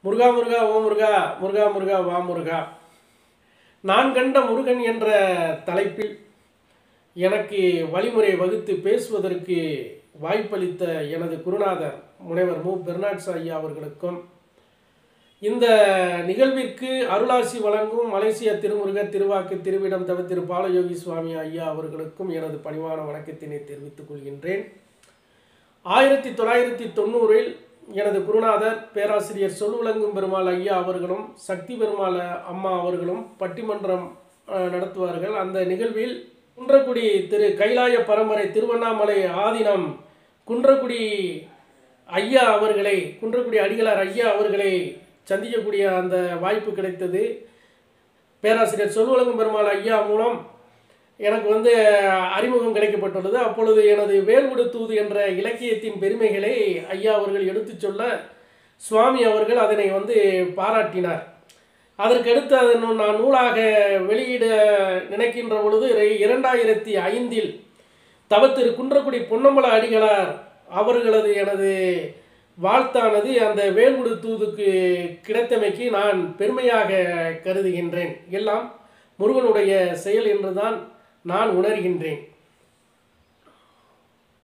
முருகா முருகா ஓ முருகா முருகா முருகா வா முருகா நான் கண்ட முருகன் என்ற தலைப்பில் எனக்கு வழிமுறை வகுத்து பேசுவதற்கு வாய்ப்பளித்த எனது குருநாதர் முனைவர் மு பெர்னாட்ஸ் ஐயா அவர்களுக்கும் இந்த நிகழ்விற்கு அருளாசி வழங்கும் மலேசிய திருமுருக திருவாக்கு திருவிடம் தவ திரு பாலயோகி சுவாமி ஐயா அவர்களுக்கும் எனது பணிவான வணக்கத்தினை தெரிவித்துக் கொள்கின்றேன் ஆயிரத்தி தொள்ளாயிரத்தி தொண்ணூறில் எனது குருநாதர் பேராசிரியர் சொல்விளங்கும் பெருமாள் ஐயா அவர்களும் சக்தி பெருமாள் அம்மா அவர்களும் பட்டிமன்றம் அஹ், நடத்துவார்கள் அந்த நிகழ்வில் குன்றக்குடி திரு கைலாய பரம்பரை திருவண்ணாமலை ஆதீனம் குன்றக்குடி ஐயா அவர்களை குன்றக்குடி அடிகளார் ஐயா அவர்களை சந்திக்கக்கூடிய அந்த வாய்ப்பு கிடைத்தது பேராசிரியர் சொல்வழங்கும் பெருமாள் ஐயா மூலம் எனக்கு வந்து அறிமுகம் கிடைக்கப்பட்டுள்ளது அப்பொழுது எனது வேல்குடு தூது என்ற இலக்கியத்தின் பெருமைகளை ஐயா அவர்கள் எடுத்துச் சொல்ல சுவாமி அவர்கள் அதனை வந்து பாராட்டினார் அதற்கடுத்து அதன் நான் நூலாக வெளியிட நினைக்கின்ற பொழுது இரை- இரண்டாயிரத்தி ஐந்தில் தவத்திரு குன்றக்குடி பொன்னம்பல அடிகளார் அவர்களது எனது வாழ்த்தானது அந்த வேல்குடு தூதுக்கு கிடைத்தமைக்கு நான் பெருமையாக கருதுகின்றேன் எல்லாம் முருகனுடைய செயல் என்றுதான் நான் உணர்கின்றேன்